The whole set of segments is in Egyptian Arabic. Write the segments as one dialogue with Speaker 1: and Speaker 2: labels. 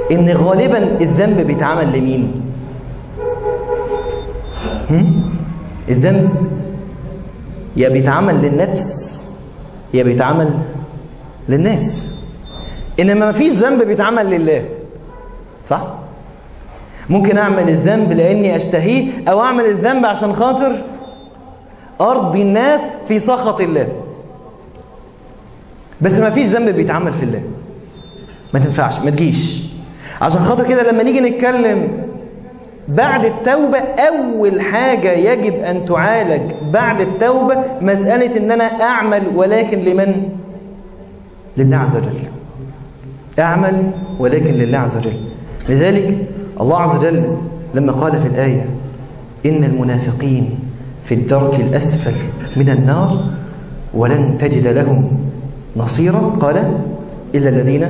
Speaker 1: ان غالبا الذنب بيتعمل لمين هم؟ الذنب يا بيتعمل للنفس يا بيتعمل للناس انما ما فيش ذنب بيتعمل لله صح ممكن اعمل الذنب لاني اشتهيه او اعمل الذنب عشان خاطر ارضي الناس في سخط الله بس ما فيش ذنب بيتعمل في الله ما تنفعش ما تجيش عشان خاطر كده لما نيجي نتكلم بعد التوبة أول حاجة يجب أن تعالج بعد التوبة مسألة أن أنا أعمل ولكن لمن؟ لله عز وجل أعمل ولكن لله عز وجل لذلك الله عز وجل لما قال في الآية إن المنافقين في الدرك الأسفل من النار ولن تجد لهم نصيرا قال إلا الذين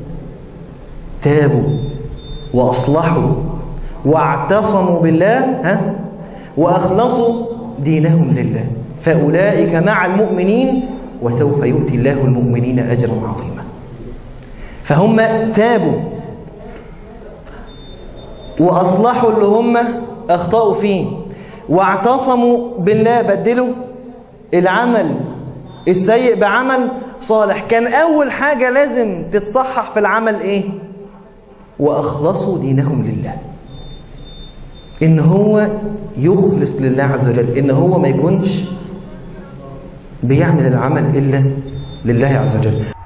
Speaker 1: تابوا وأصلحوا واعتصموا بالله ها وأخلصوا دينهم لله فأولئك مع المؤمنين وسوف يؤتي الله المؤمنين أجرا عظيما فهم تابوا وأصلحوا اللي هم أخطأوا فيه واعتصموا بالله بدلوا العمل السيء بعمل صالح كان أول حاجة لازم تتصحح في العمل إيه وأخلصوا دينهم لله إن هو يخلص لله عز وجل إن هو ما يكونش بيعمل العمل إلا لله عز وجل